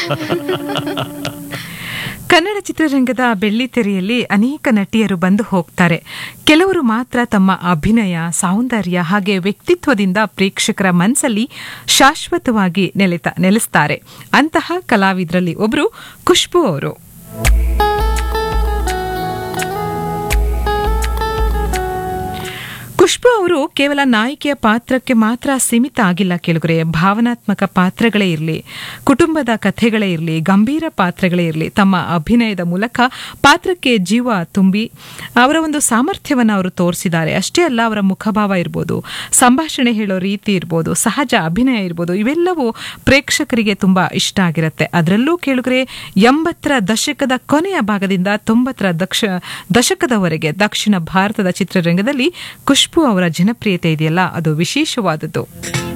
ಕನ್ನಡ ಚಿತ್ರರಂಗದ ಬೆಳ್ಳಿತೆರೆಯಲ್ಲಿ ಅನೇಕ ನಟಿಯರು ಬಂದು ಹೋಗ್ತಾರೆ ಕೆಲವರು ಮಾತ್ರ ತಮ್ಮ ಅಭಿನಯ ಸೌಂದರ್ಯ ಹಾಗೆ ವ್ಯಕ್ತಿತ್ವದಿಂದ ಪ್ರೇಕ್ಷಕರ ಮನಸ್ಸಲ್ಲಿ ಶಾಶ್ವತವಾಗಿ ನೆಲೆತ ನೆಲೆಸ್ತಾರೆ ಅಂತಹ ಕಲಾವಿದರಲ್ಲಿ ಒಬ್ಬರು ಖುಷ್ಬು ಅವರು ಖುಷ್ಬು ಅವರು ಕೇವಲ ನಾಯಕಿಯ ಪಾತ್ರಕ್ಕೆ ಮಾತ್ರ ಸೀಮಿತ ಆಗಿಲ್ಲ ಕೆಳಗರೆ ಭಾವನಾತ್ಮಕ ಪಾತ್ರಗಳೇ ಇರಲಿ ಕುಟುಂಬದ ಕಥೆಗಳೇ ಇರಲಿ ಗಂಭೀರ ಪಾತ್ರಗಳೇ ಇರಲಿ ತಮ್ಮ ಅಭಿನಯದ ಮೂಲಕ ಪಾತ್ರಕ್ಕೆ ಜೀವ ತುಂಬಿ ಅವರ ಒಂದು ಸಾಮರ್ಥ್ಯವನ್ನು ಅವರು ತೋರಿಸಿದ್ದಾರೆ ಅಷ್ಟೇ ಅಲ್ಲ ಅವರ ಮುಖಭಾವ ಇರ್ಬೋದು ಸಂಭಾಷಣೆ ಹೇಳೋ ರೀತಿ ಇರ್ಬೋದು ಸಹಜ ಅಭಿನಯ ಇರ್ಬೋದು ಇವೆಲ್ಲವೂ ಪ್ರೇಕ್ಷಕರಿಗೆ ತುಂಬಾ ಇಷ್ಟ ಆಗಿರುತ್ತೆ ಅದರಲ್ಲೂ ಕೇಳಿದ್ರೆ ಎಂಬತ್ತರ ದಶಕದ ಕೊನೆಯ ಭಾಗದಿಂದ ತೊಂಬತ್ತರ ದಕ್ಷ ದಶಕದವರೆಗೆ ದಕ್ಷಿಣ ಭಾರತದ ಚಿತ್ರರಂಗದಲ್ಲಿ ಖುಷ್ಬು ಅವರ ಜನಪ್ರಿಯತೆ ಇದೆಯಲ್ಲ ಅದು ವಿಶೇಷವಾದದ್ದು